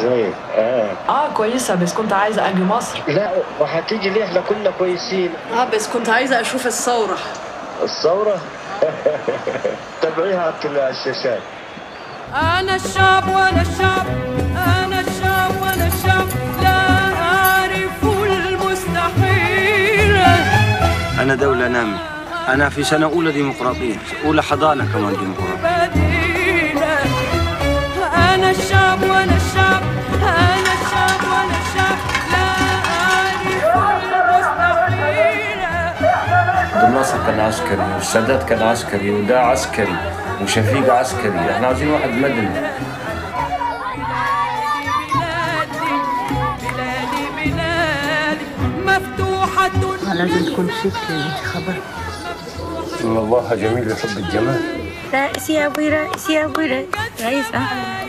ازاي اه اه كويسة بس كنت عايزة أجي مصر لا وهتيجي ليه احنا كنا كويسين اه بس كنت عايزة أشوف الثورة الثورة تابعيها على الشاشات أنا الشعب وأنا الشعب أنا الشعب وأنا الشعب لا أعرف المستحيل أنا دولة نامية أنا في سنة أولى ديمقراطية أولى حضانة كمان ديمقراطية بديلة أنا الشعب وأنا الشعب أنا الشعب وأنا الشعب لا أعرف المستحيل عبد الناصر كان عسكري والسادات كان عسكري وده عسكري وشفيق عسكري احنا عاوزين واحد مدني بلادي بلادي بلادي مفتوحة لازم تكون ست للانتخابات ان الله جميل يحب الجمال رئيس يا ابوي رئيس يا ابوي رئيس رئيس أحمد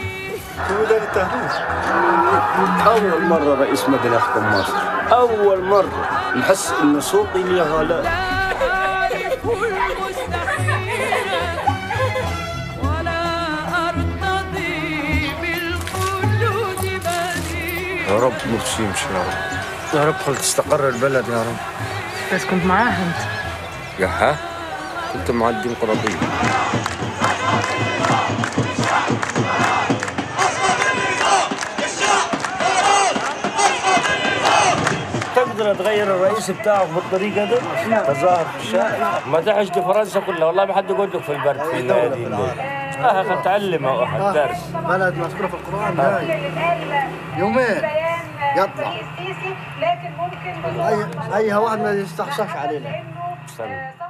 أول مرة رئيس مدني يحكم مصر أول مرة نحس إن صوتي ليه غلاء أعرف المستحيل ولا أرتضي بالخلود بديل يا رب نفسي يمشي يا رب يا رب خل تستقر البلد يا رب بس كنت معاها أنت يا ها كنت مع الديمقراطية تقدر تغير الرئيس بتاعك بالطريقة دي تظاهر في الشارع ما تعيش دي فرنسا كلها والله ما حد يقول لك في البرد في الليالي الليل اه خل تعلم واحد درس بلد مذكورة في القرآن هاي يومين يطلع لكن ممكن أي أي واحد ما يستحصاش علينا استنى.